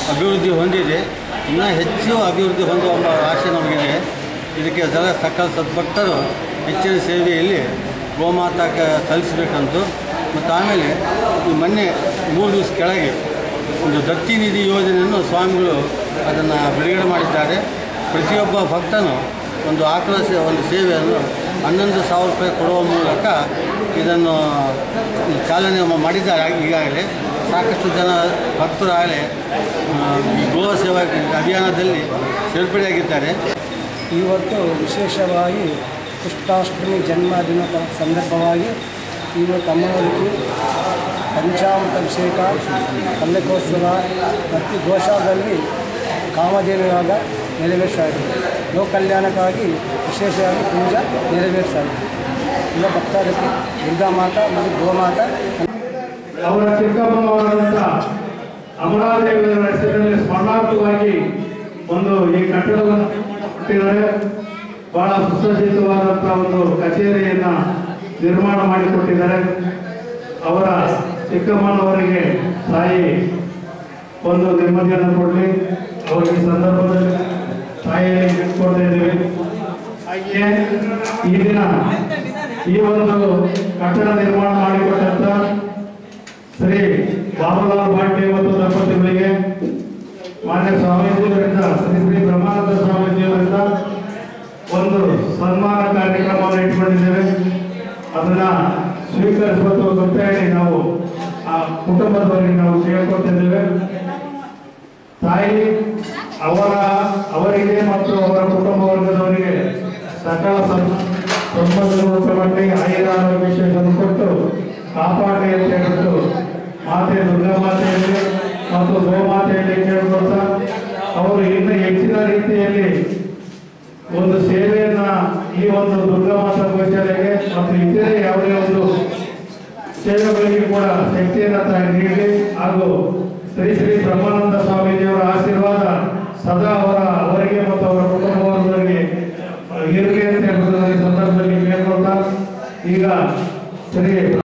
ಅಭಿವೃದ್ಧಿ ಹೊಂದಿದೆ ಇನ್ನೂ ಹೆಚ್ಚು ಅಭಿವೃದ್ಧಿ ಹೊಂದುವ ಎಂಬ ಆಶೆ ನಮಗಿದೆ ಇದಕ್ಕೆ ಜನ ಸಕಲ ಸದ್ಭಕ್ತರು ಹೆಚ್ಚಿನ ಸೇವೆಯಲ್ಲಿ ಗೋಮಾತಾಕ್ಕೆ ಸಲ್ಲಿಸಬೇಕಂತು ಮತ್ತು ಆಮೇಲೆ ಈ ಮೊನ್ನೆ ಮೂರು ದಿವಸ ಕೆಳಗೆ ಒಂದು ದತ್ತಿ ನಿಧಿ ಯೋಜನೆಯನ್ನು ಸ್ವಾಮಿಗಳು ಅದನ್ನು ಬಿಡುಗಡೆ ಮಾಡಿದ್ದಾರೆ ಪ್ರತಿಯೊಬ್ಬ ಭಕ್ತನು ಒಂದು ಆಕಳ ಸೇ ಒಂದು ಸೇವೆಯನ್ನು ಹನ್ನೊಂದು ಸಾವಿರ ರೂಪಾಯಿ ಕೊಡುವ ಮೂಲಕ ಇದನ್ನು ಚಾಲನೆ ಮಾಡಿದ್ದಾರೆ ಈಗಾಗಲೇ ಸಾಕಷ್ಟು ಜನ ಭಕ್ತರಾಗಲೇ ಆ, ಈ ಗೋ ಸೇವಾ ಅಭಿಯಾನದಲ್ಲಿ ಸೇರ್ಪಡೆಯಾಗಿದ್ದಾರೆ ಇವತ್ತು ವಿಶೇಷವಾಗಿ ಕೃಷ್ಣಾಷ್ಟಮಿ ಜನ್ಮದಿನ ಸಂದರ್ಭವಾಗಿ ಇವತ್ತು ಅಮ್ಮನವರಿಗೆ ಪಂಚಾಮೃತಾಭಿಷೇಕ ಪಲ್ಲಕೋತ್ಸವ ಮತ್ತು ಗೋಶಾಲೆಯಲ್ಲಿ ಕಾಮಧೇನುವಾಗ ನೆರವೇರಿಸ್ತಾ ಇದ್ದೀವಿ ಲೋಕ ಕಲ್ಯಾಣಕ್ಕಾಗಿ ವಿಶೇಷವಾಗಿ ಪೂಜಾ ನೆರವೇರಿಸ್ತಾ ಇದ್ದೀವಿ ಎಲ್ಲ ಭಕ್ತಾದಿಕ್ಕೆ ದುರ್ಗಾ ಮಾತಾ ಮತ್ತು ಗೋಮಾತಾ ಅವರ ಚಿಕ್ಕಮ್ಮನವರಾದಂಥ ಅಮರಾದೇವಿಯವರ ಹೆಸರಿನಲ್ಲಿ ಸ್ಮರಣಾರ್ಥವಾಗಿ ಒಂದು ಈ ಕಟ್ಟಡವನ್ನು ಕಟ್ಟಿದ್ದಾರೆ ಬಹಳ ಸುಸಜ್ಜಿತವಾದಂಥ ಒಂದು ಕಚೇರಿಯನ್ನ ನಿರ್ಮಾಣ ಮಾಡಿಕೊಟ್ಟಿದ್ದಾರೆ ಅವರ ಚಿಕ್ಕಮ್ಮನವರಿಗೆ ತಾಯಿ ಒಂದು ನೆಮ್ಮದಿಯನ್ನು ಕೊಡಲಿ ಅವರಿಗೆ ಈ ಸಂದರ್ಭದಲ್ಲಿ ತಾಯಿಯಲ್ಲಿ ಕೇಳ್ಕೊಳ್ತಾ ಇದ್ದೀವಿ ಹಾಗೆಯೇ ಈ ದಿನ ಈ ಒಂದು ಕಟ್ಟಡ ನಿರ್ಮಾಣ ಮಾಡಿಕೊಟ್ಟಂತ ಶ್ರೀ ಬಾಬುಲಾಲ್ ಬಾಂಡೆ ಮತ್ತು ದಂಪತಿಗಳಿಗೆ ಮಾನ್ಯ ಸ್ವಾಮೀಜಿಯವರಿಂದ ಶ್ರೀ ಶ್ರೀ ಬ್ರಹ್ಮಾನಂದ ಸ್ವಾಮೀಜಿಯವರಿಂದ ಒಂದು ಸನ್ಮಾನ ಕಾರ್ಯಕ್ರಮವನ್ನು ಇಟ್ಕೊಂಡಿದ್ದೇವೆ ಅದನ್ನ ಸ್ವೀಕರಿಸುವುದು ಅಂತ ಹೇಳಿ ನಾವು ಆ ಕುಟುಂಬದವರಿಗೆ ನಾವು ಕೇಳ್ಕೊತಿದ್ದೇವೆ ತಾಯಿ ಅವರ ಅವರಿಗೆ ಮತ್ತು ಅವರ ಕುಟುಂಬ ವರ್ಗದವರಿಗೆ ಸಕಲ ಸಂಬಂಧಗಳು ಆಯುರಾರೋಗ್ಯ ವಿಷಯಗಳನ್ನು ಕೊಟ್ಟು ಕಾಪಾಡಿ ಅಂತ ಹೇಳ್ಬಿಟ್ಟು ಮಾತೆ ದುರ್ಗಾ ಮಾತೆಯಲ್ಲಿ ಮತ್ತು ಗೋಮಾತೆಯಲ್ಲಿ ಕೇಳ್ಕೊಳ್ತಾ ಅವರು ಇನ್ನು ಹೆಚ್ಚಿನ ರೀತಿಯಲ್ಲಿ ಒಂದು ಸೇವೆಯನ್ನ ಈ ಒಂದು ದುರ್ಗಾ ಮಾತಾ ಗೋಶಾಲೆಗೆ ಮತ್ತು ಇತರೆ ಯಾವುದೇ ಒಂದು ಸೇವೆಗಳಿಗೆ ಕೂಡ ಶಕ್ತಿಯನ್ನು ತಾಯಿ ನೀಡಿ ಹಾಗೂ ಶ್ರೀ ಶ್ರೀ ಬ್ರಹ್ಮಾನಂದ ಸ್ವಾಮೀಜಿಯವರ ಆಶೀರ್ವಾದ ಸದಾ ಅವರ ಅವರಿಗೆ ಮತ್ತು ಅವರ ಕುಟುಂಬವರಿಗೆ ಇರಲಿ ಅಂತ ಹೇಳ್ಬಿಟ್ಟು ಈ ಸಂದರ್ಭದಲ್ಲಿ ಕೇಳ್ಕೊಳ್ತಾ ಈಗ ಶ್ರೀ